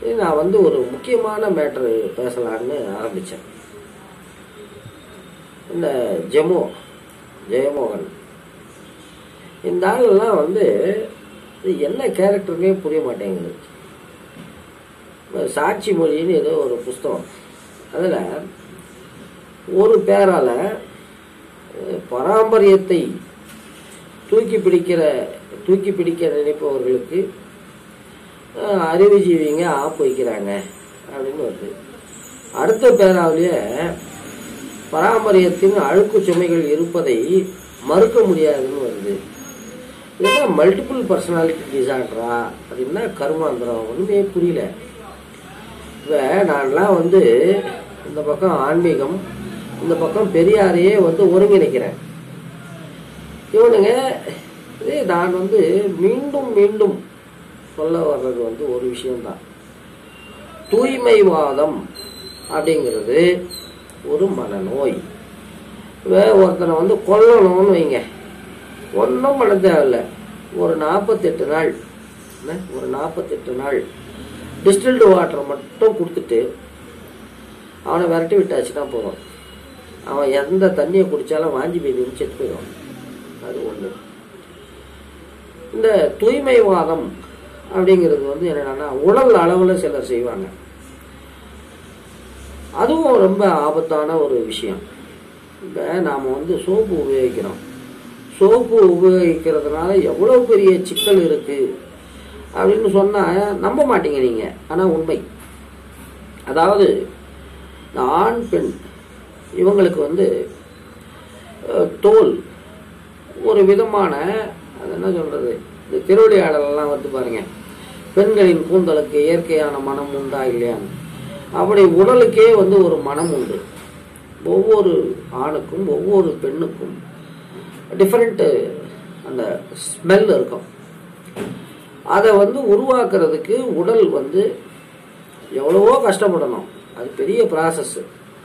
நான் வந்து ஒரு முக்கியமான மேட்ரு பேசலான்னு ஆரம்பித்தேன் இந்த ஜெமோ ஜெயமோகன் இந்த ஆளெல்லாம் வந்து இது என்ன கேரக்டருனே புரிய மாட்டேங்குது இந்த சாட்சி மொழின்னு ஏதோ ஒரு புஸ்தகம் அதில் ஒரு பேரால அஹ், பாரம்பரியத்தை தூக்கி பிடிக்கிற தூக்கி பிடிக்க நினைப்பவர்களுக்கு அஹ், அறிவுஜீவிங்க ஆப்பு வைக்கிறாங்க அப்படின்னு வருது அடுத்த பேராவிலேயே பராமரியத்தின் அழுக்கு சுமைகள் இருப்பதை மறுக்க முடியாதுன்னு வருது இதெல்லாம் மல்டிபிள் பர்சனாலிட்டி டிசார்டரா அப்படின்னா கருமாந்திரம் ஒன்றுமே புரியல இப்போ நான்லாம் வந்து இந்த பக்கம் ஆன்மீகம் இந்த பக்கம் பெரியாரையே வந்து ஒருங்கிணைக்கிறேன் இவனுங்க இதே நான் வந்து மீண்டும் மீண்டும் சொல்ல வர்றது வந்து ஒரு விஷயம்தான் தூய்மைவாதம் அப்படிங்கிறது ஒரு மனநோய் வே ஒருத்தனை வந்து கொல்லணும்னு வைங்க ஒன்றும் பண்ண தேவையில்ல ஒரு நாற்பத்தெட்டு நாள் என்ன ஒரு நாற்பத்தெட்டு நாள் டிஸ்டில்டு வாட்டர் மட்டும் கொடுத்துட்டு அவனை விரட்டி விட்டாச்சுன்னா போதும் அவன் எந்த தண்ணியை குடித்தாலும் வாஞ்சி போய் செத்து போயிடுவான் அது ஒன்று இந்த தூய்மைவாதம் அப்படிங்கிறது வந்து என்னன்னா உடல் அளவில் சிலர் செய்வாங்க அதுவும் ரொம்ப ஆபத்தான ஒரு விஷயம் இப்போ நாம் வந்து சோப்பு உபயோகிக்கிறோம் சோப்பு உபயோகிக்கிறதுனால எவ்வளோ பெரிய சிக்கல் இருக்குது அப்படின்னு சொன்னால் நம்ப மாட்டீங்க நீங்கள் ஆனால் உண்மை அதாவது இந்த ஆண் பெண் இவங்களுக்கு வந்து அஹ், தோல் ஒரு விதமான அது என்ன சொல்கிறது இந்த திருவிளையாடலெல்லாம் வந்து பாருங்க பெண்களின் கூந்தலுக்கு இயற்கையான மனம் உண்டா இல்லையான்னு அப்படி உடலுக்கே வந்து ஒரு மனம் உண்டு ஒவ்வொரு ஆணுக்கும் ஒவ்வொரு பெண்ணுக்கும் டிஃப்ரெண்ட்டு அந்த ஸ்மெல் இருக்கும் அதை வந்து உருவாக்குறதுக்கு உடல் வந்து எவ்வளவோ கஷ்டப்படணும் அது பெரிய ப்ராசஸ்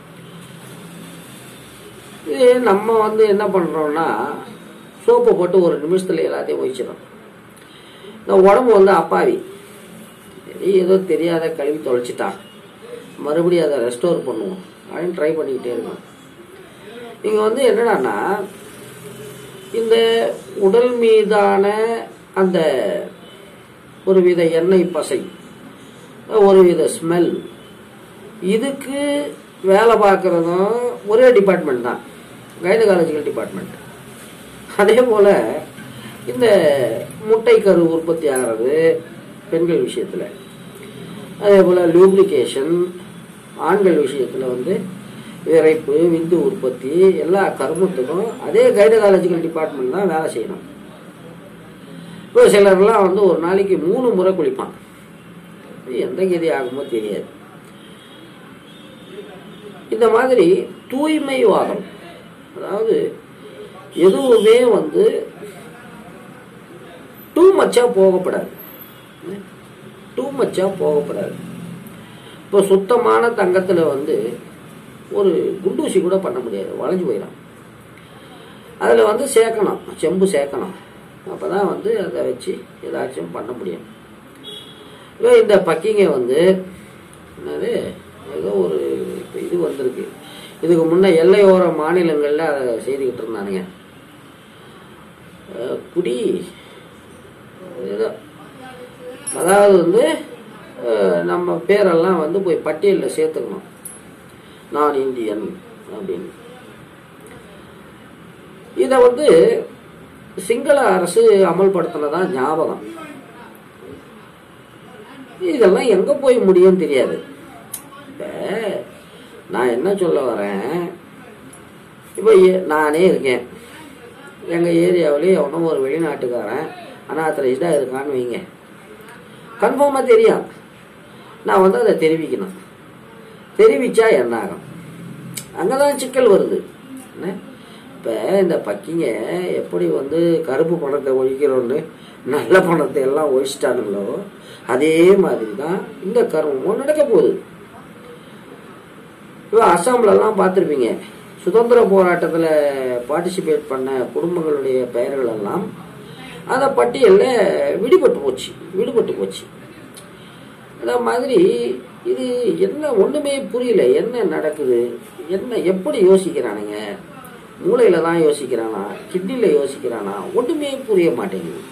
இது நம்ம வந்து என்ன பண்ணுறோம்னா சோப்பை போட்டு ஒரு நிமிஷத்தில் எல்லாத்தையும் ஒழிச்சிடும் இந்த உடம்பு வந்து அப்பாவி சரி ஏதோ தெரியாத கழுவி தொலைச்சிட்டான் மறுபடியும் அதை ரெஸ்டோர் பண்ணுவோம் அப்படின்னு ட்ரை பண்ணிக்கிட்டே இருக்கோம் இங்கே வந்து என்னடான்னா இந்த உடல் மீதான அந்த ஒரு வித எண்ணெய் பசை ஒரு வித ஸ்மெல் இதுக்கு வேலை பார்க்குறதும் ஒரே டிபார்ட்மெண்ட் தான் கைனகாலஜிக்கல் டிபார்ட்மெண்ட் அதே போல் இந்த முட்டை கரு உற்பத்தி ஆகிறது பெண்கள் விஷயத்தில் அதே போல் லூப்ளிகேஷன் ஆண்கள் விஷயத்தில் வந்து விரைப்பு விந்து உற்பத்தி எல்லா கருமத்துக்கும் அதே கைனகாலஜிக்கல் டிபார்ட்மெண்ட் தான் வேலை செய்யணும் இப்போ சிலர்லாம் வந்து ஒரு நாளைக்கு மூணு முறை குளிப்பான் இது எந்த கதி ஆகுமோ தெரியாது இந்த மாதிரி தூய்மைவாதம் அதாவது எதுவுமே வந்து டூ மச்சா போகப்படாது டூ மச்சா போகப்படாது இப்போ சுத்தமான தங்கத்தில் வந்து ஒரு குண்டூசி கூட பண்ண முடியாது வளைஞ்சு போயிடும் அதில் வந்து சேர்க்கணும் செம்பு சேர்க்கணும் அப்போ தான் வந்து அதை வச்சு ஏதாச்சும் பண்ண முடியும் இப்போ இந்த பக்கிங்க வந்து என்னது ஏதோ ஒரு இப்போ இது வந்திருக்கு இதுக்கு முன்னே எல்லையோர மாநிலங்களில் அதை செய்துக்கிட்டு இருந்தானுங்க அஹ் குடி ஏதோ அதாவது வந்து அஹ் நம்ம பேரெல்லாம் வந்து போய் பட்டியலில் சேர்த்துக்கணும் நான் இந்தியன் அப்படின்னு இதை வந்து சிங்கள அரசு அமல்படுத்தினதா ஞாபகம் இதெல்லாம் எங்கே போய் முடியும்னு தெரியாது இப்போ நான் என்ன சொல்ல வரேன் இப்போ ஏ- நானே இருக்கேன் எங்கள் ஏரியாவிலே எவனோ ஒரு வெளிநாட்டுக்காரன் அனாத்தரைஸ்டாக இருக்கான்னு வைங்க கன்ஃபார்மாக தெரியும் நான் வந்து அதை தெரிவிக்கணும் தெரிவிச்சா என்ன ஆகும் அங்கே தான் சிக்கல் வருது என்ன இப்போ இந்த பக்கிங்க எப்படி வந்து கருப்பு பணத்தை ஒழிக்கிறோன்னு நல்ல பணத்தை எல்லாம் ஒழிச்சிட்டானுங்களோ அதே மாதிரி தான் இந்த கர்மமும் நடக்க போகுது இப்போ அஸ்ஸாம்லலாம் பார்த்துருப்பீங்க சுதந்திர போராட்டத்தில் பார்ட்டிசிபேட் பண்ண குடும்பங்களுடைய பெயர்கள் எல்லாம் அந்த பட்டியலில் விடுபட்டு போச்சு விடுபட்டு போச்சு அந்த மாதிரி இது என்ன ஒண்ணுமே புரியல என்ன நடக்குது என்ன எப்படி யோசிக்கிறானுங்க மூளையில தான் யோசிக்கிறானா கிட்னில யோசிக்கிறானா ஒண்ணுமே புரிய மாட்டேங்குது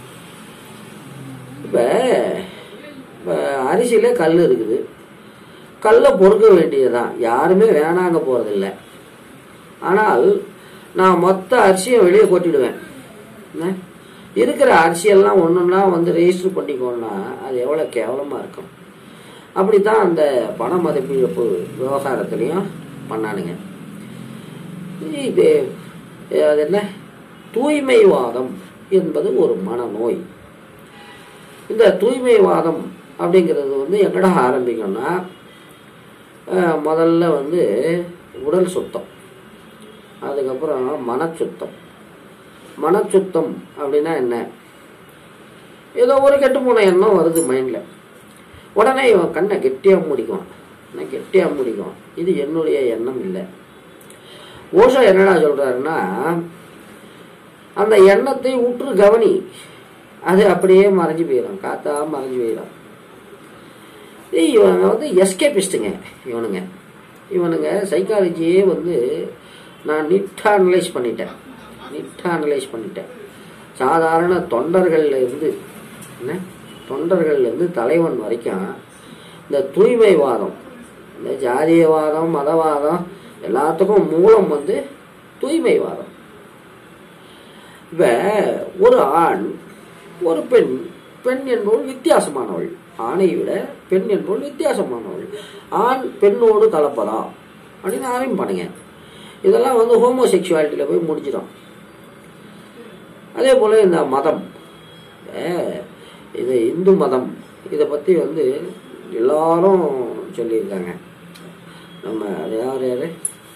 இப்ப இப்ப அரிசியில கல் இருக்குது கல்லை பொறுக்க வேண்டியதுதான் யாருமே வேணாங்க போறதில்ல ஆனால் நான் மொத்த அரிசியும் வெளியே கொட்டிடுவேன் என்ன? இருக்கிற அரிசியெல்லாம் ஒன்றுன்னா வந்து ரெஜிஸ்டர் பண்ணிக்கோன்னா அது எவ்வளோ கேவலமாக இருக்கும் அப்படித்தான் அந்த பண மதிப்பிழப்பு விவகாரத்துலேயும் பண்ணானுங்க இது அது என்ன தூய்மைவாதம் என்பது ஒரு மனநோய் இந்த தூய்மைவாதம் அப்படிங்கிறது வந்து எங்கடா ஆரம்பிக்கும்னா அஹ், முதல்ல வந்து உடல் சுத்தம் அதுக்கப்புறம் மனச்சுத்தம் மனச்சுத்தம் அப்படின்னா என்ன ஏதோ ஒரு கெட்டு போன எண்ணம் வருது மைண்டில் உடனே இவன் கண்ணை கெட்டியாக முடிக்குவான் என்ன கெட்டியாக முடிக்கும் இது என்னுடைய எண்ணம் இல்லை ஓஷோ என்னடா சொல்றாருன்னா அந்த எண்ணத்தை உற்று கவனி அது அப்படியே மறைஞ்சு போயிடும் காத்தா மறைஞ்சு போயிடும் ஏய், இவனுங்க வந்து எஸ்கேபிஸ்ட்டுங்க இவனுங்க இவனுங்க சைக்காலஜியே வந்து நான் நிட்டாக அனலைஸ் பண்ணிட்டேன் நிட்டாக அனலைஸ் பண்ணிட்டேன் சாதாரண தொண்டர்கள்ல இருந்து என்ன தொண்டர்கள்ல இருந்து தலைவன் வரைக்கும் இந்த தூய்மைவாதம் இந்த ஜாதியவாதம் மதவாதம் எல்லாத்துக்கும் மூலம் வந்து தூய்மைவாதம் இப்ப ஒரு ஆண் ஒரு பெண் பெண் என்பவள் வித்தியாசமானவள் ஆணை விட பெண் என்பவள் வித்தியாசமானவள் ஆண் பெண்ணோடு கலப்பதா அப்படின்னு ஆரம்பிப்பானுங்க இதெல்லாம் வந்து ஹோமோசெக்சுவாலிட்டியில் போய் முடிஞ்சிடும் அதே போல் இந்த மதம் ஏ, இது இந்து மதம் இதை பற்றி வந்து எல்லாரும் சொல்லியிருக்காங்க நம்ம அது யார் யார்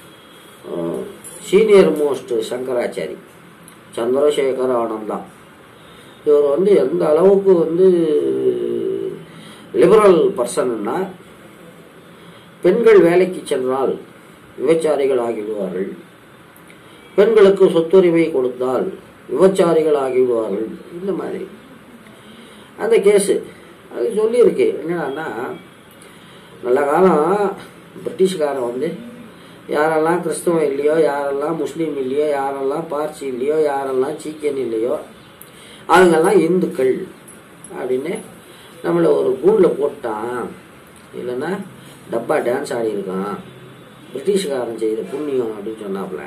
சீனியர் மோஸ்ட் சங்கராச்சாரி சந்திரசேகர ஆனந்தா இவர் வந்து எந்த அளவுக்கு வந்து லிபரல் பர்சன்னா பெண்கள் வேலைக்கு சென்றால் விபச்சாரிகள் ஆகிவிடுவார்கள் பெண்களுக்கு சொத்துரிமை கொடுத்தால் விபச்சாரிகள் ஆகிவிடுவார்கள் இந்த மாதிரி அந்த கேஸு அது சொல்லியிருக்கு என்னடான்னா நல்ல காலம் பிரிட்டிஷ்காரன் வந்து யாரெல்லாம் கிறிஸ்தவம் இல்லையோ யாரெல்லாம் முஸ்லீம் இல்லையோ யாரெல்லாம் பார்சி இல்லையோ யாரெல்லாம் சீக்கியன் இல்லையோ அவங்கெல்லாம் இந்துக்கள் அப்படின்னு நம்மளை ஒரு கூண்டில் போட்டான் இல்லைன்னா டப்பா டான்ஸ் ஆடி இருக்கான் பிரிட்டிஷ்காரன் செய்த புண்ணியம் அப்படின்னு சொன்னாப்புல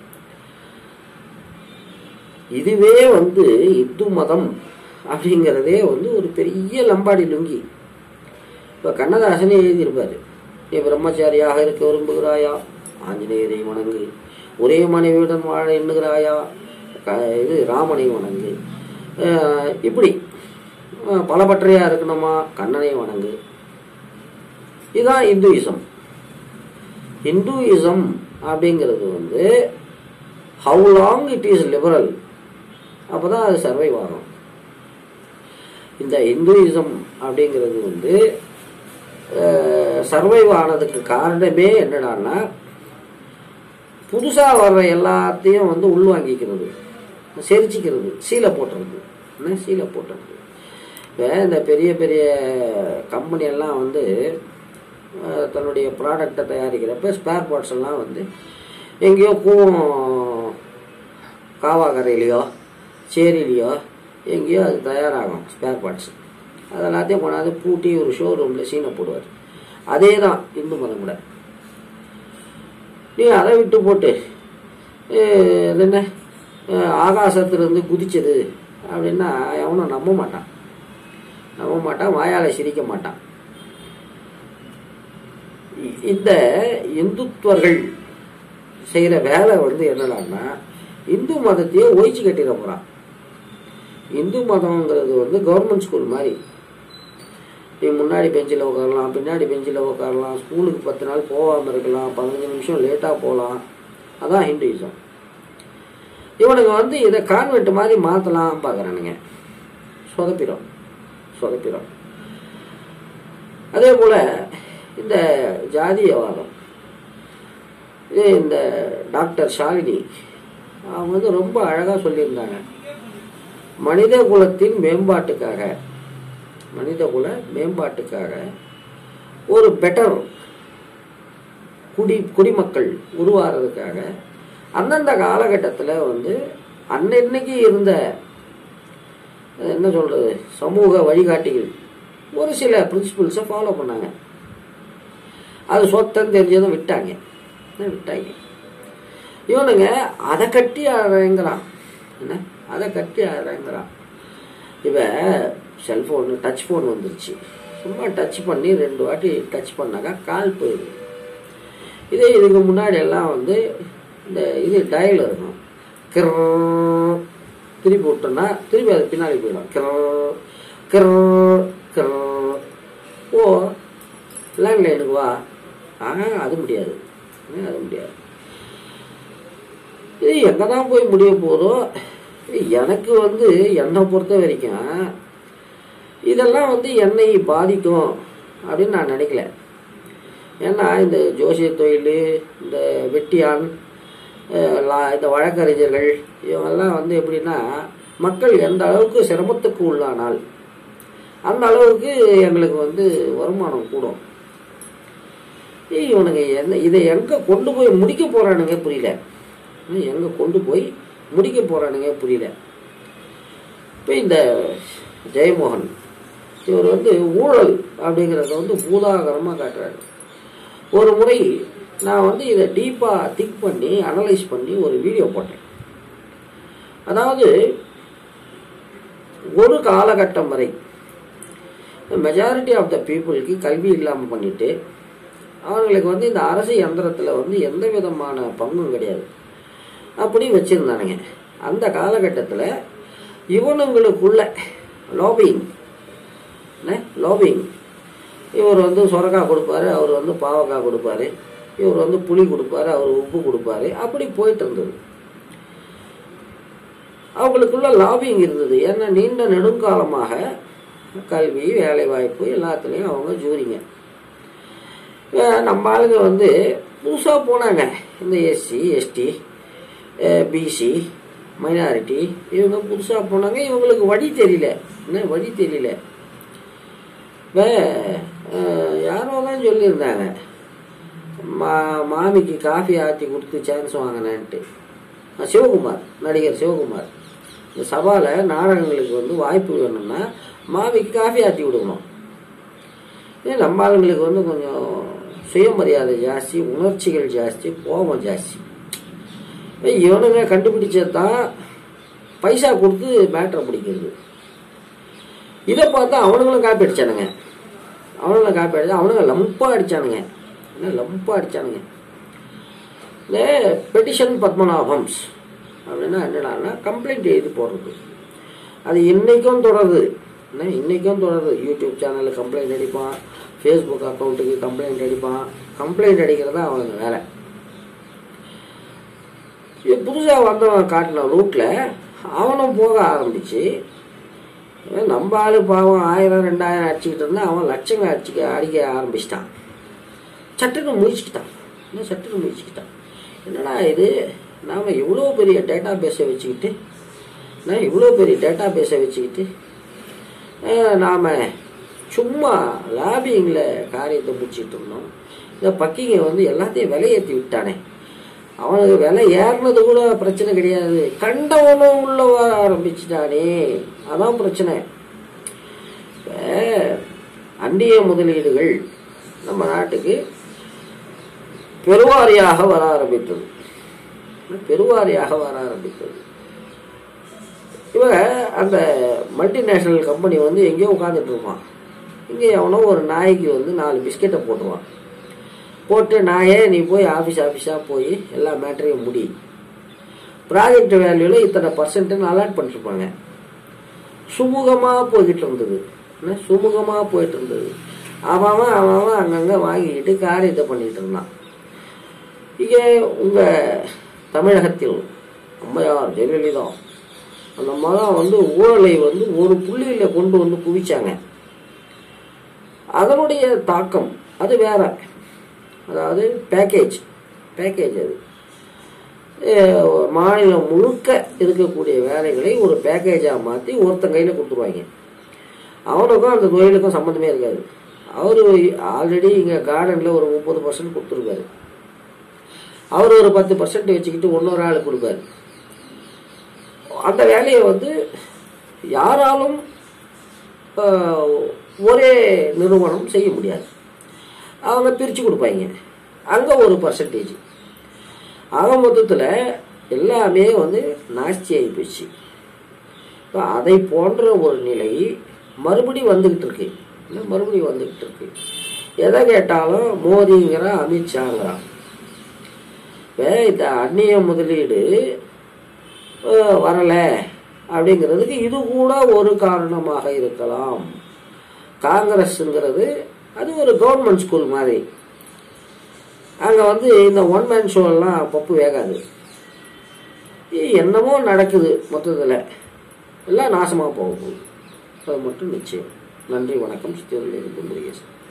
இதுவே வந்து இந்து மதம் அப்படிங்கிறதே வந்து ஒரு பெரிய லம்பாடி லுங்கி இப்போ கண்ணதாசனே எழுதியிருப்பாரு நீ பிரம்மச்சாரியாக இருக்க விரும்புகிறாயா ஆஞ்சநேயரை வணங்கு ஒரே மனைவியுடன் வாழ எண்ணுகிறாயா க- இது ராமனை வணங்கு அஹ் இப்படி அஹ் பலபற்றையா இருக்கணுமா கண்ணனை வணங்கு இதுதான் இந்துயிசம் இந்துயிசம் அப்படிங்கிறது வந்து how long it is liberal அப்பதான் அது சர்வைவ் ஆகும் இந்த இந்துயிசம் அப்படிங்கிறது வந்து சர்வைவ் ஆனதுக்கு காரணமே என்னடான்னா புதுசா வர்ற எல்லாத்தையும் வந்து உள்வாங்கிக்கிறது செரிச்சிக்கிறது சீலை போட்டுறது என்ன சீலை போட்டுறது இப்போ இந்த பெரிய பெரிய கம்பெனி எல்லாம் வந்து அஹ், தன்னுடைய ப்ராடக்டை தயாரிக்கிறப்ப ஸ்பேர் பார்ட்ஸ் எல்லாம் வந்து எங்கேயோ கூவம் காவாக்கரையிலையோ சேரிலையோ எங்கேயோ அது தயாராகும் ஸ்பேர் பார்ட்ஸ் அது எல்லாத்தையும் கொண்டாந்து பூட்டி ஒரு ஷோரூமில் சீனை போடுவார் அதே தான் இந்து மதம் கூட நீ அதை விட்டு போட்டு அஹ், அது என்ன அஹ், ஆகாசத்திலிருந்து குதிச்சது அப்படின்னா எவனும் நம்ப மாட்டான் நம்ப மாட்டான் வாயால சிரிக்க மாட்டான் இ- இந்த இந்துத்துவர்கள் செய்யற வேலை வந்து என்னடான்னா இந்து மதத்தையே ஒழிச்சு கட்டிட போறான் இந்து மதம்ங்கிறது வந்து கவர்மெண்ட் ஸ்கூல் மாதிரி நீ முன்னாடி பெஞ்சில் உட்காரலாம் பின்னாடி பெஞ்சில் உட்காரலாம் ஸ்கூலுக்கு பத்து நாள் போகாமல் இருக்கலாம் பதினஞ்சு நிமிஷம் லேட்டாக போகலாம் அதான் ஹிந்துயிசம் இவனுங்க வந்து இதை கான்வென்ட் மாதிரி மாற்றலாம் பார்க்குறானுங்க சொதப்பிடும் சொதப்பிடும் அதே போல் இந்த ஜாதியவாதம் இது இந்த டாக்டர் ஷாலினி அவங்க வந்து ரொம்ப அழகாக சொல்லியிருந்தாங்க மனித குலத்தின் மேம்பாட்டுக்காக மனிதகுல மேம்பாட்டுக்காக ஒரு பெட்டர் குடி குடிமக்கள் உருவாகிறதுக்காக அந்தந்த காலகட்டத்தில் வந்து அன்னன்னைக்கு இருந்த என்ன சொல்கிறது சமூக வழிகாட்டிகள் ஒரு சில பிரின்சிபிள்ஸை ஃபாலோ பண்ணாங்க அது சொத்தம் தெரிஞ்சதும் விட்டாங்க என்ன விட்டாங்க இவனுங்க அதை கட்டி அறங்குறான் என்ன அதை கட்டி அறங்குறான் இவன் செல்ஃபோனு டச் ஃபோன் வந்துருச்சு சும்மா டச் பண்ணி ரெண்டு வாட்டி டச் பண்ணாக்கா கால் போயிடுது இதே இதுக்கு முன்னாடி எல்லாம் வந்து இந்த இது டயல் இருக்கும் கிர் திருப்பி விட்டோம்னா திருப்பி அது பின்னாடி போயிடும் கிர் கிர் கிர் ஓ லேண்ட்லைனுக்கு வா ஆ அது முடியாது ஆ, அது முடியாது இது எங்கே தான் போய் முடிய போதோ எனக்கு வந்து என்னை பொறுத்த வரைக்கும் இதெல்லாம் வந்து என்னை பாதிக்கும் அப்படின்னு நான் நினைக்கல ஏன்னா இந்த ஜோசிய தொழில் இந்த வெட்டியான் அஹ், லா- இந்த வழக்கறிஞர்கள் இவங்கெல்லாம் வந்து எப்படின்னா மக்கள் எந்த அளவுக்கு சிரமத்துக்கு உள்ளானால் அந்த அளவுக்கு எங்களுக்கு வந்து வருமானம் கூடும் ஏய், இவனுங்க என்ன இதை எங்கே கொண்டு போய் முடிக்க போகிறானுங்க புரியல எங்கே கொண்டு போய் முடிக்க போகிறானுங்க புரியல இப்போ இந்த ஜெயமோகன் இவர் வந்து ஊழல் அப்படிங்கிறத வந்து பூதாகரமாக காட்டுறாரு ஒரு முறை நான் வந்து இதை டீப்பாக திங்க் பண்ணி அனலைஸ் பண்ணி ஒரு வீடியோ போட்டேன் அதாவது ஒரு காலகட்டம் வரை மெஜாரிட்டி ஆஃப் த பீப்புளுக்கு கல்வி இல்லாமல் பண்ணிட்டு அவங்களுக்கு வந்து இந்த அரசு யந்திரத்தில் வந்து எந்த விதமான பங்கும் கிடையாது அப்படி வச்சுருந்தானுங்க அந்த காலகட்டத்தில் இவனுங்களுக்குள்ள லாபிங் லாபிங் இவர் வந்து சொரக்காய் கொடுப்பாரு அவர் வந்து பாவக்காய் கொடுப்பாரு இவர் வந்து புளி கொடுப்பாரு அவர் உப்பு கொடுப்பாரு அப்படி போயிட்டு இருந்தது அவங்களுக்குள்ள லாபிங் இருந்தது ஏன்னா நீண்ட நெடுங்காலமாக கல்வி வேலைவாய்ப்பு எல்லாத்துலேயும் அவங்க ஜூரிங்க அஹ் நம்ம ஆளுங்க வந்து புதுசாக போனாங்க இந்த எஸ்சி எஸ்டி பிசி மைனாரிட்டி இவங்க புதுசாக போனாங்க இவங்களுக்கு வழி தெரியல என்ன வழி தெரியல இப்போ யாரோ தான் சொல்லியிருந்தாங்க மா மாமிக்கு காஃபி ஆற்றி கொடுத்து சான்ஸ் வாங்கினேன்ட்டு அஹ் சிவகுமார் நடிகர் சிவகுமார் இந்த சபாவில் நாடகங்களுக்கு வந்து வாய்ப்பு வேணும்னா மாமிக்கு காஃபி ஆற்றி கொடுக்கணும் ஏன் நம்ம ஆளுங்களுக்கு வந்து கொஞ்சம் சுயமரியாதை ஜாஸ்தி உணர்ச்சிகள் ஜாஸ்தி கோபம் ஜாஸ்தி இப்ப இவனுங்க கண்டுபிடிச்சது தான் பைசா கொடுத்து மேட்ரை பிடிக்கிறது இதை பார்த்தா அவனுங்களும் காப்பி அடிச்சானுங்க அவனுங்களும் காப்பி அடிச்சா அவனுங்க லம்பாக அடிச்சானுங்க என்ன லம்பாக அடிச்சானுங்க இந்த பெட்டிஷன் பத்மநாபம்ஸ் அப்படின்னா என்னடான்னா கம்ப்ளைண்ட் எழுதி போடுறது அது இன்னைக்கும் தொடருது என்ன இன்னைக்கும் தொடருது யூடியூப் சேனலில் கம்ப்ளைண்ட் அடிப்பான் ஃபேஸ்புக் அக்கௌண்ட்டுக்கு கம்ப்ளைண்ட் அடிப்பான் கம்ப்ளைண்ட் அடிக்கிறது தான் அவனுங்க வேலை இது புதுசாக வந்தவன் காட்டின ரூட்டில் அவனும் போக ஆரம்பிச்சு இவன் நம்ம ஆளு பாவம் ஆயிரம் ரெண்டாயிரம் அடிச்சுக்கிட்டு இருந்தா அவன் லட்சங்க அடிச்சுக்க அடிக்க ஆரம்பிச்சிட்டான் சட்டுன்னு முடிச்சுக்கிட்டான் என்ன சட்டுன்னு முடிச்சுக்கிட்டான் என்னடா இது நாம் இவ்வளோ பெரிய டேட்டா பேஸை வச்சுக்கிட்டு நான் இவ்வளோ பெரிய டேட்டா பேஸை வச்சுக்கிட்டு நாம் சும்மா லாபிங்கில் காரியத்தை முடிச்சிட்டு இருந்தோம் இந்த பக்கிங்க வந்து எல்லாத்தையும் விலையேற்றி விட்டானே அவனுக்கு விலை ஏறினது கூட பிரச்சனை கிடையாது கண்டவனும் உள்ள வர ஆரம்பிச்சிட்டானே அதான் பிரச்சனை இப்ப அந்நிய முதலீடுகள் நம்ம நாட்டுக்கு பெருவாரியாக வர ஆரம்பித்தது பெருவாரியாக வர ஆரம்பித்தது இவன் அந்த மல்டிநேஷனல் கம்பெனி வந்து எங்கேயோ உட்காந்துட்டு இருப்பான் இங்கே எவனோ ஒரு நாய்க்கு வந்து நாலு பிஸ்கெட்டை போட்டுருவான் போட்டு நாயே நீ போய் ஆஃபீஸ் ஆஃபீஸாக போய் எல்லா மேட்டரையும் முடி ப்ராஜெக்ட் வேல்யூவில் இத்தனை பர்சன்ட்னு அலாட் பண்ணிருப்பாங்க சுமூகமாக போய்கிட்டு இருந்தது என்ன சுமூகமாக போயிட்டு இருந்தது அவன் அவன் அங்கங்கே வாங்கிக்கிட்டு காரியத்தை பண்ணிட்டு இருந்தான் இங்கே உங்கள் தமிழகத்தில் அம்மையார் ஜெயலலிதா அந்த மகன் வந்து ஊழலை வந்து ஒரு புள்ளியில் கொண்டு வந்து குவிச்சாங்க அதனுடைய தாக்கம் அது வேற அதாவது பேக்கேஜ் பேக்கேஜ் அது அஹ் மாநிலம் முழுக்க இருக்கக்கூடிய வேலைகளை ஒரு பேக்கேஜாக மாற்றி ஒருத்தன் கையில் கொடுத்துருவாங்க அவனுக்கும் அந்த தொழிலுக்கும் சம்மந்தமே இருக்காது அவர் ஆல்ரெடி இங்கே கார்டனில் ஒரு முப்பது பர்சன்ட் கொடுத்துருக்காரு அவர் ஒரு பத்து பர்சன்ட் வச்சுக்கிட்டு இன்னொரு ஆள் கொடுப்பாரு அந்த வேலையை வந்து யாராலும் ஆஹ், ஒரே நிறுவனம் செய்ய முடியாது அவங்க பிரித்து கொடுப்பாங்க அங்கே ஒரு பர்சன்டேஜ் ஆக மொத்தத்தில் எல்லாமே வந்து நாஸ்தி ஆகி போச்சு இப்போ அதை போன்ற ஒரு நிலை மறுபடி வந்துக்கிட்டு இருக்கு இல்லை மறுபடி வந்துக்கிட்டு இருக்கு எதை கேட்டாலும் மோடிங்கிறான் அமித்ஷாங்கிறான் இப்போ இந்த அந்நிய முதலீடு அஹ், வரலை அப்படிங்கிறதுக்கு இது கூட ஒரு காரணமாக இருக்கலாம் காங்கிரஸ்ங்கிறது அது ஒரு கவர்மெண்ட் ஸ்கூல் மாதிரி அங்கே வந்து இந்த ஒன் மேன் ஷோலாம் பப்பு வேகாது இது என்னமோ நடக்குது மொத்தத்தில் எல்லாம் நாசமாக போகும் அது மட்டும் நிச்சயம் நன்றி வணக்கம் சித்திரிலிருந்து முருகேசன்